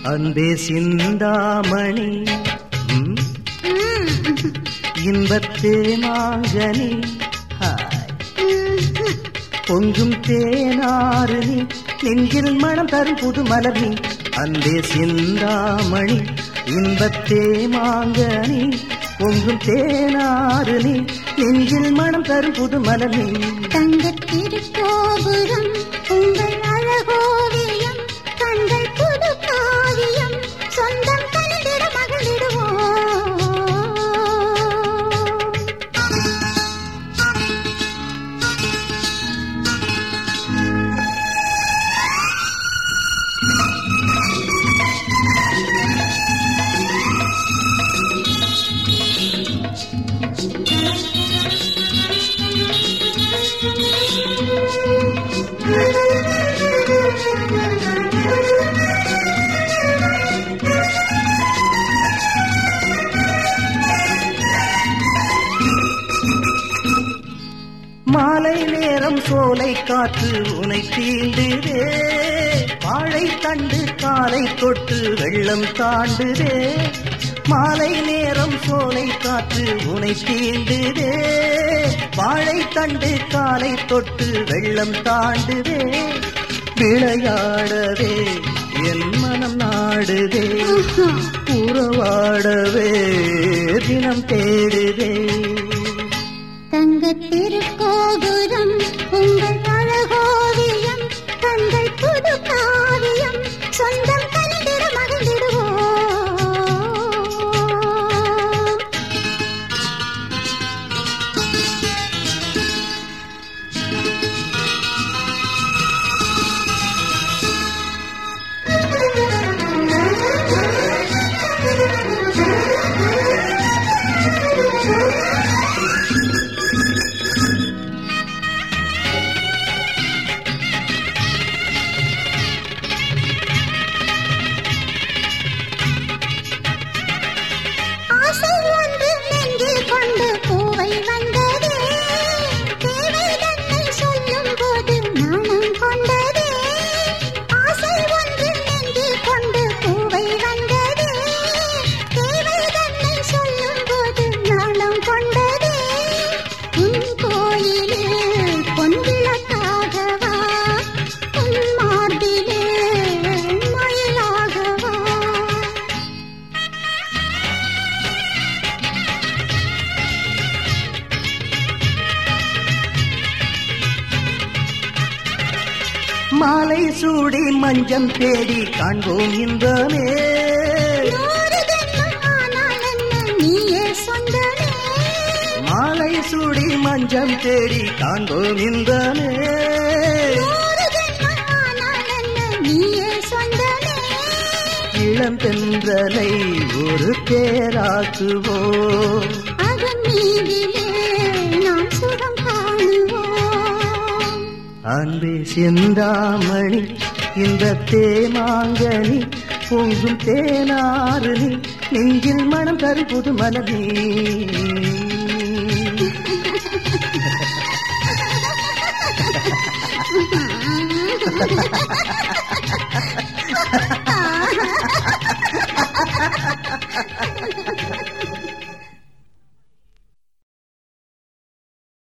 அன்பே சிந்தாமணி ம், இன்பத்தே மாங்கனி ஹாய். பொங்கும் தேனாறு நீ நெஞ்சில் மனம் தரும் புது மலர் நீ அன்பே சிந்தாமணி இன்பத்தே மாங்கனி பொங்கும் தேனாறு நீ நெஞ்சில் மனம் தரும் புது மலர் நீ தங்கத் திருக்கோபுரம் உங்கள் அழகோவியம் கண்கள் புது காவியம் சொந்தம் கலந்திட மகிழ்ந்திடுவோம் மாலை நேரம் சோலை காற்று உனை தீண்டுதே வாழை தண்டு காலை தொட்டு வெள்ளம் தாண்டுதே மாலை நேரம் சோலை காற்று உனை தீண்டுதே வாழை தண்டு காலை தொட்டு வெள்ளம் தாண்டுதே விளையாடவே என் மனம் நாடுதே உறவாடவே தினம் தேடுதே தங்கத் திருக்கோபுரம் உங்கள் அழகோவியம் கண்கள் புது காவியம் சொந்தம் கலந்திட மகிழ்ந்திடுவோம் ஆசை ஒன்று நெஞ்சில் கொண்டு பூவை வந்ததே தேவை தன்னை சொல்லும் போது நாணம் கொண்டதே ஆசை ஒன்று நெஞ்சில் கொண்டு பூவை வந்ததே தேவை தன்னை சொல்லும் போது நாணம் கொண்டதே உன் கோயிலில் பொன்விளக்காகவா உன் மார்பிலே மயிலாகவா மாலை சூடி மஞ்சம் தேடி காண்போம் இன்பமே நூறு ஜென்மம் ஆனால் என்ன நீயே சொந்தமே மாலை சூடி மஞ்சம் தேடி காண்போம் இன்பமே நூறு ஜென்மம் ஆனால் என்ன நீயே சொந்தமே இளம் தென்றலை ஒரு தேராக்குவோம் அதன் மீதிலே நாம் சுகம் காணுவோம் அன்பே சிந்தாமணி இந்த தேமாங்கனி பொங்கும் தேனாறு நீ நெஞ்சில் மனம் தரு புது மலனி ஆ